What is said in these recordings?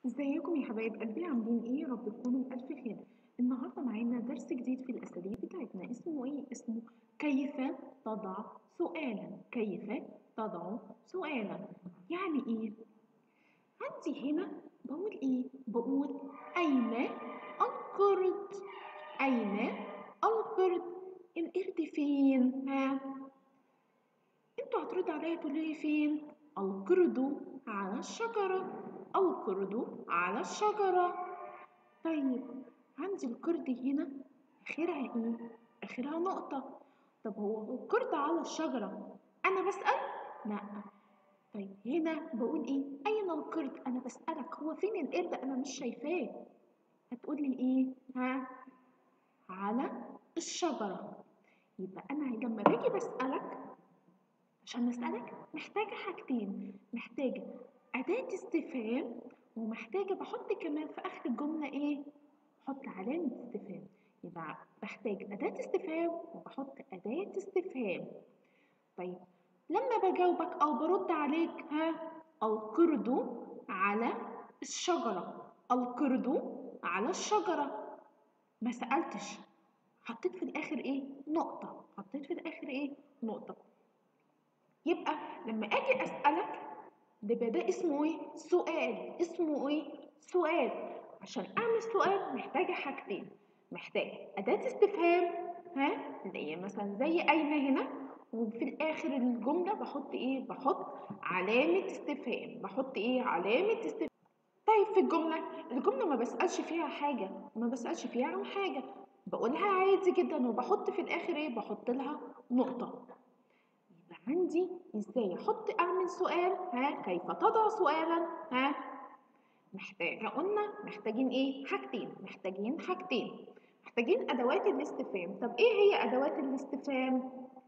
ازيكم يا حبايب قلبي عاملين ايه يا رب تكونوا بألف خير النهارده معانا درس جديد في الأساليب بتاعتنا اسمه ايه اسمه كيف تضع سؤالا كيف تضع سؤالا يعني ايه عندي هنا بقول ايه بقول أين القرد أين القرد القرد فين ها انتوا هتردوا عليا تقولوا لي فين القرد على الشجرة القرد على الشجرة طيب عندي القرد هنا آخرها إيه؟ آخرها نقطة طب هو القرد على الشجرة أنا بسأل؟ لأ طيب هنا بقول إيه؟ أين القرد؟ أنا بسألك هو فين القرد؟ أنا مش شايفاه هتقولي إيه؟ ها؟ على الشجرة يبقى أنا لما باجي بسألك عشان أسألك محتاجة حاجتين محتاجة أداة استفهام ومحتاجة بحط كمان في آخر الجملة إيه؟ بحط علامة استفهام يبقى بحتاج أداة استفهام وبحط أداة استفهام طيب لما بجاوبك أو برد عليك ها القرد على الشجرة القرد على الشجرة ما سألتش حطيت في الآخر إيه؟ نقطة حطيت في الآخر إيه؟ نقطة يبقى لما أجي أسألك ده ده اسمه ايه؟ سؤال اسمه ايه؟ سؤال عشان اعمل سؤال محتاجة حاجتين محتاج أداة استفهام ها اللي هي مثلا زي أين هنا وفي الآخر الجملة بحط ايه؟ بحط علامة استفهام بحط ايه؟ علامة استفهام طيب في الجملة الجملة ما بسألش فيها حاجة ما بسألش فيها عن حاجة بقولها عادي جدا وبحط في الآخر ايه؟ بحط لها نقطة عندي ازاي احط اعمل سؤال ها كيف تضع سؤالا ها محتاجه قلنا محتاجين ايه حاجتين محتاجين حاجتين محتاجين ادوات الاستفهام طب ايه هي ادوات الاستفهام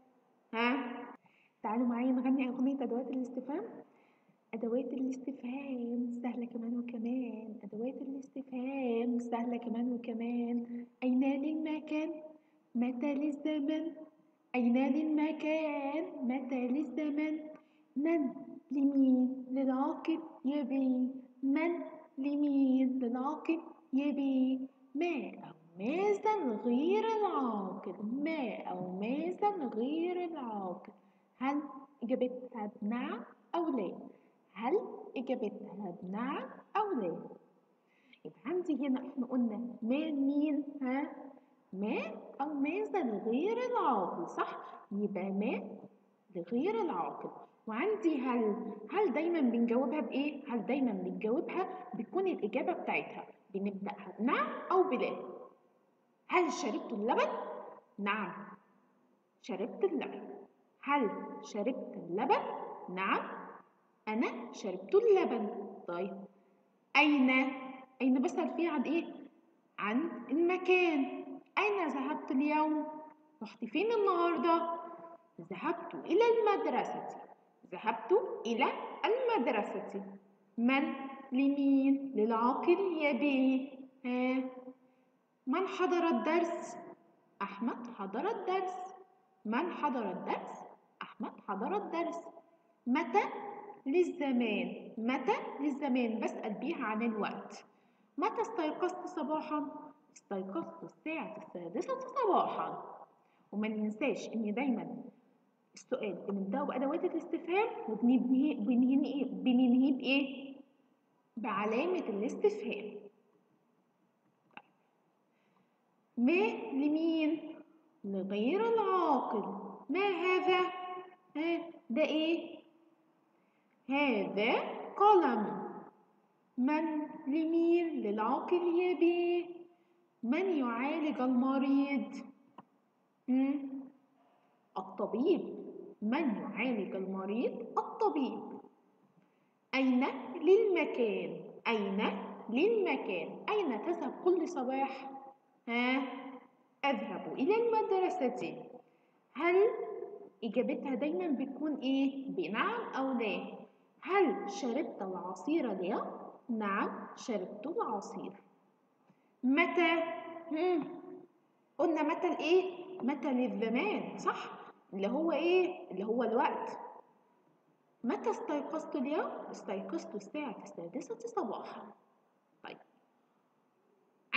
ها تعالوا معايا نغني اغنيه ادوات الاستفهام ادوات الاستفهام سهله كمان وكمان ادوات الاستفهام سهله كمان وكمان اين للمكان متى للزمن أين للمكان متى للزمن من لمين للعاقل يبي من لمين للعاقل يبي ما أو ماذا غير العاقل ما أو ماذا غير العاقل هل إجابتها بنعم أو لا هل إجابتها بنعم أو لا يبقى عندي هنا احنا قلنا ما مين ها ما أو ماذا لغير العاقل صح؟ يبقى ما لغير العاقل وعندي هل هل دايما بنجاوبها بإيه؟ هل دايما بنجاوبها بتكون الإجابة بتاعتها بنبدأها بنعم أو بلا هل شربت اللبن؟ نعم شربت اللبن هل شربت اللبن؟ نعم أنا شربت اللبن طيب أين؟ أين بسأل فيه عن إيه؟ عن المكان أين ذهبت اليوم؟ رحت فين النهاردة؟ ذهبت إلى المدرسة ذهبت إلى المدرسة من لمين للعاقل يبي ها من حضر الدرس أحمد حضر الدرس من حضر الدرس أحمد حضر الدرس متى للزمان متى للزمان بسأل بيها عن الوقت متى استيقظت صباحا استيقظت الساعة السادسة صباحا وما ننساش إن دايما السؤال بنبدأه بأدوات الاستفهام وبنبنيه بننهيه بننهيه بإيه؟ بعلامة الاستفهام ما لمين؟ لغير العاقل ما هذا؟ ها ده إيه؟ هذا قلم من لمين؟ للعاقل يبيه من يعالج المريض الطبيب من يعالج المريض الطبيب أين للمكان أين للمكان أين تذهب كل صباح ها أذهب إلى المدرسة هل إجابتها دايما بتكون إيه بنعم أو لا هل شربت العصير اليوم نعم شربت العصير متى مم. قلنا متى الايه متى للزمان صح اللي هو ايه اللي هو الوقت متى استيقظت اليوم استيقظت الساعة السادسة صباحا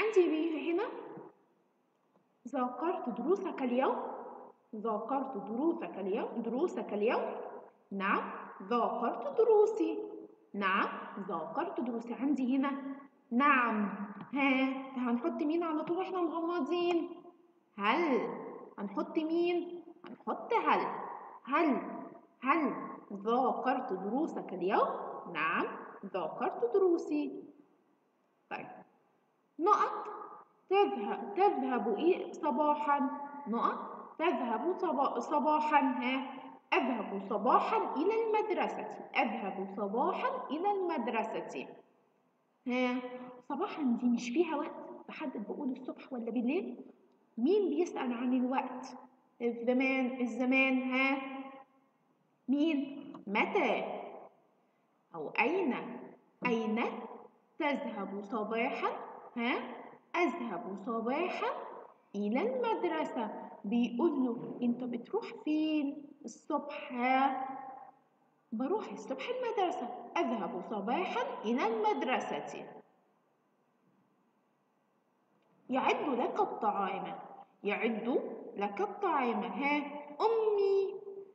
عندي بيه هنا ذاكرت دروسك اليوم ذاكرت دروسك اليوم دروسك اليوم نعم ذاكرت دروسي نعم ذاكرت دروسي عندي هنا نعم ها هنحط مين على طول واحنا مغمضين هل هنحط مين هنحط هل هل هل ذاكرت دروسك اليوم نعم ذاكرت دروسي طيب نقط تذهب تذهب إيه صباحا نقط تذهب صباحا ها أذهب صباحا إلى المدرسة أذهب صباحا إلى المدرسة ها صباحا دي مش فيها وقت بحدد بقول الصبح ولا بالليل مين بيسأل عن الوقت الزمان الزمان ها مين متى أو أين أين تذهب صباحا ها أذهب صباحا إلى المدرسة بيقول له أنت بتروح فين الصبح ها بروح الصبح المدرسة أذهب صباحا إلى المدرسة يعد لك الطعام يعد لك الطعام ها أمي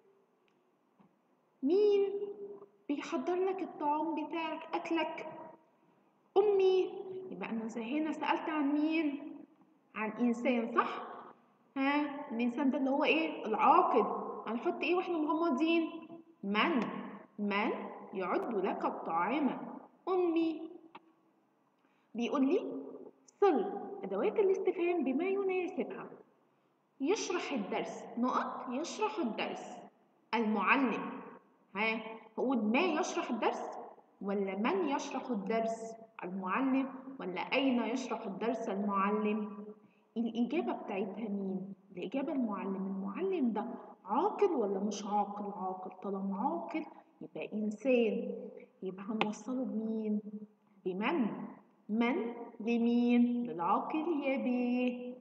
مين بيحضر لك الطعام بتاعك أكلك أمي يبقى أنا هنا سألت عن مين عن إنسان صح ها الإنسان ده اللي هو إيه العاقل هنحط إيه وإحنا مغمضين من من يعد لك الطعام أمي بيقول لي صل أدوات الاستفهام بما يناسبها يشرح الدرس نقط يشرح الدرس المعلم ها هقول ما يشرح الدرس ولا من يشرح الدرس المعلم ولا أين يشرح الدرس المعلم الإجابة بتاعتها مين الإجابة المعلم المعلم ده عاقل ولا مش عاقل عاقل طالما عاقل يبقى إنسان يبقى هنوصله بمين بمن من لمين للعاقل يا بيه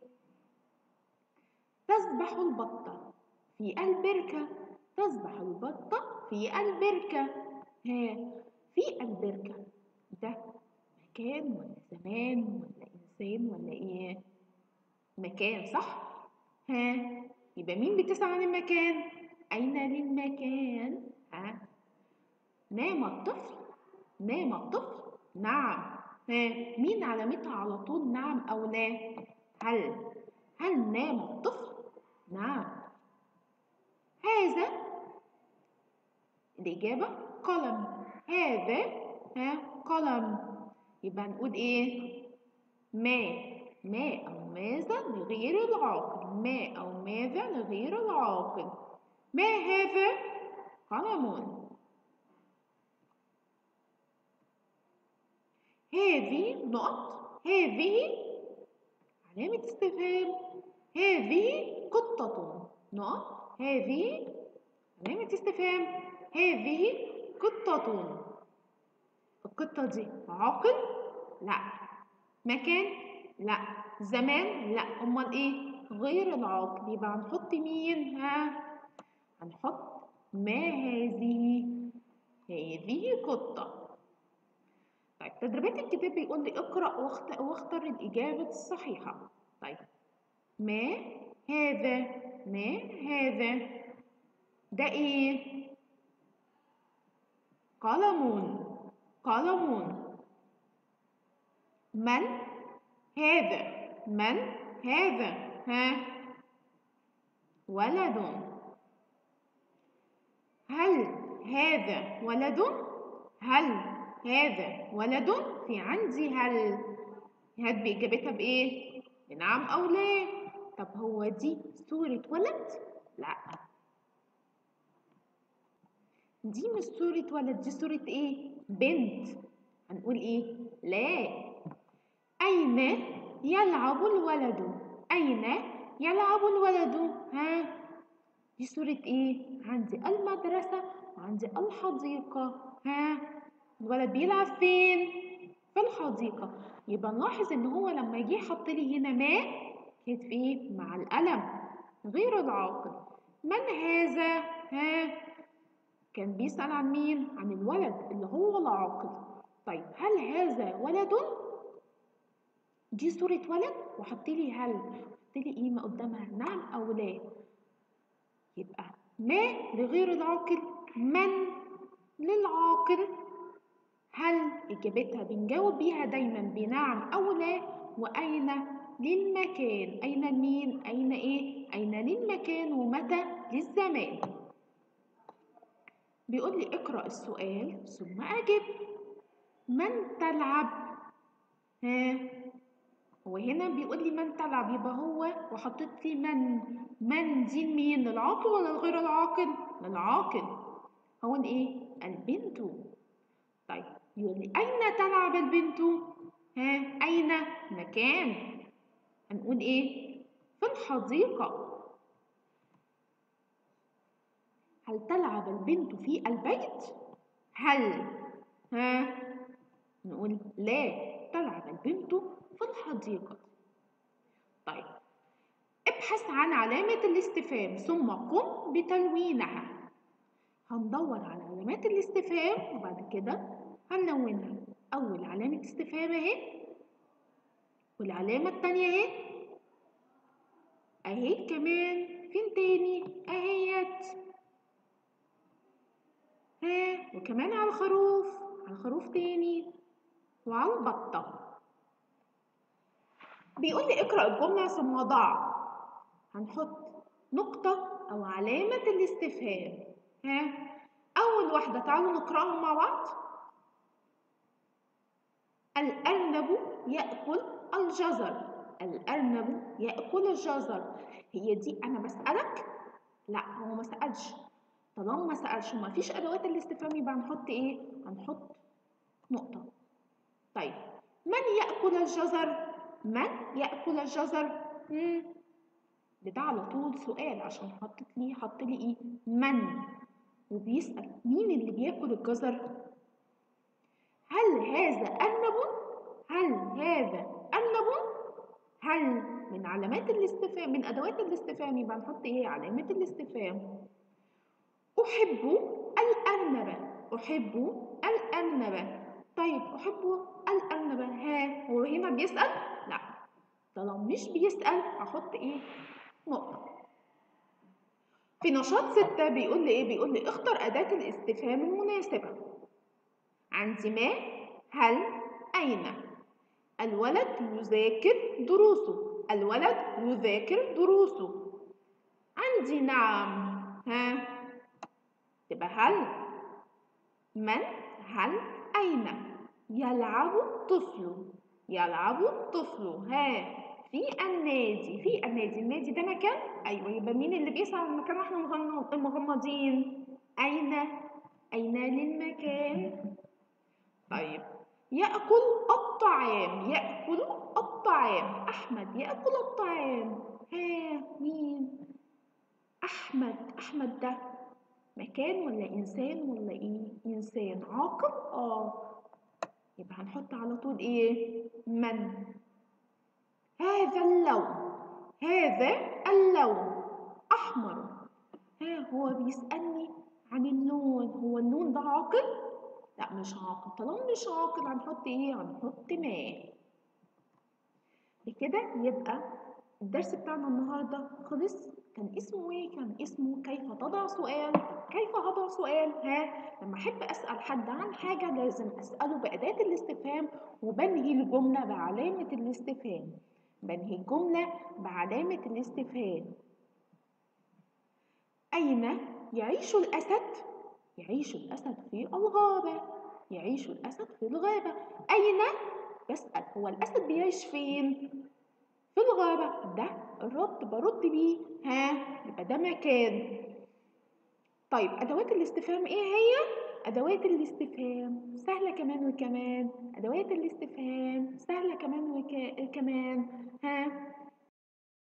تسبح البطة في البركة تسبح البطة في البركة ها في البركة ده مكان ولا زمان ولا إنسان ولا إيه مكان صح ها يبقى مين بتسأل عن المكان أين للمكان ها نام الطفل نام الطفل نعم ها مين علامتها على طول نعم أو لا هل هل نام الطفل نعم هذا الإجابة قلم هذا ها قلم يبقى نقول إيه ما ما أو ماذا لغير العاقل ما أو ماذا لغير العاقل ما هذا قلم هذه نقط هذه علامة استفهام هذه قطة نقط هذه علامة استفهام هذه قطة القطة دي عاقل؟ لا مكان؟ لا زمان؟ لا أمال إيه؟ غير العاقل يبقى هنحط مين؟ ها؟ هنحط ما هذه؟ هذه قطة طيب تدريبات الكتاب بيقول لي اقرأ واختر الإجابة الصحيحة طيب ما هذا ما هذا ده ايه قلم قلم من هذا من هذا ها ولد هل هذا ولد هل هذا ولد في عندي هل هات بإجابتها بإيه بنعم أو لا طب هو دي صورة ولد لا دي مش صورة ولد دي صورة ايه بنت هنقول ايه لا أين يلعب الولد أين يلعب الولد ها دي صورة ايه عندي المدرسة وعندي الحديقة ها الولد بيلعب فين في الحديقة يبقى نلاحظ ان هو لما جه حط لي هنا ما كانت في ايه مع القلم غير العاقل من هذا ها كان بيسأل عن مين عن الولد اللي هو العاقل طيب هل هذا ولد دي صورة ولد وحط لي هل حط لي ايه ما قدامها نعم او لا يبقى ما لغير العاقل من للعاقل هل إجابتها بنجاوب بيها دايما بنعم أو لا وأين للمكان أين المين أين إيه أين للمكان ومتى للزمان بيقول لي اقرأ السؤال ثم أجب من تلعب ها هو هنا بيقول لي من تلعب يبقى هو وحطيت لي من من دي مين للعاقل ولا لغير العاقل للعاقل هون ايه البنت طيب يقول لي اين تلعب البنت ها اين مكان هنقول ايه في الحديقه هل تلعب البنت في البيت هل ها نقول لا تلعب البنت في الحديقة طيب ابحث عن علامة الاستفهام ثم قم بتلوينها هندور على علامات الاستفهام وبعد كده هنلونها أول علامة استفهام اهي والعلامة التانية اهي اهي كمان فين تاني اهيت ها وكمان على الخروف على الخروف تاني وعلى البطة بيقول لي اقرأ الجملة ثم ضع هنحط نقطة أو علامة الاستفهام ها أول واحدة تعالوا نقرأهم مع بعض الأرنب يأكل الجزر الأرنب يأكل الجزر هي دي أنا بسألك لا هو ما سألش طالما ما سألش وما فيش أدوات الاستفهام يبقى هنحط إيه؟ هنحط نقطة طيب من يأكل الجزر؟ من يأكل الجزر؟ مم. ده على طول سؤال عشان حطت لي حط لي ايه؟ من وبيسأل مين اللي بياكل الجزر؟ هل هذا أرنب؟ هل هذا أرنب؟ هل من علامات الاستفهام من أدوات الاستفهام يبقى نحط ايه؟ علامة الاستفهام أحب الأرنب أحب الأرنب طيب أحب الأرنب ها هو هنا بيسأل؟ لا طالما مش بيسأل هحط إيه؟ نقطة في نشاط ستة بيقول لي إيه؟ بيقول لي اختر أداة الاستفهام المناسبة عندي ما هل أين الولد يذاكر دروسه الولد يذاكر دروسه عندي نعم ها تبقى هل من هل أين يلعب الطفل يلعب الطفل ها في النادي في النادي النادي ده مكان أيوة يبقى مين اللي بيسعى على المكان واحنا مغمضين أين أين للمكان طيب يأكل الطعام يأكل الطعام أحمد يأكل الطعام ها مين أحمد أحمد ده مكان ولا إنسان ولا إيه؟ إنسان عاقل؟ آه يبقى هنحط على طول إيه؟ من هذا اللون هذا اللون أحمر ها هو بيسألني عن اللون هو اللون ده عاقل؟ لا مش عاقل طالما مش عاقل هنحط إيه؟ هنحط ما بكده يبقى الدرس بتاعنا النهارده خلص كان اسمه ايه كان اسمه كيف تضع سؤال كيف هضع سؤال ها لما احب اسال حد عن حاجه لازم اساله باداه الاستفهام وبنهي الجمله بعلامه الاستفهام بنهي الجمله بعلامه الاستفهام اين يعيش الاسد يعيش الاسد في الغابه يعيش الاسد في الغابه اين بسال هو الاسد بيعيش فين في الغابة ده الرد برد بيه ها يبقى ده مكان طيب أدوات الاستفهام إيه هي؟ أدوات الاستفهام سهلة كمان وكمان أدوات الاستفهام سهلة كمان وكمان ها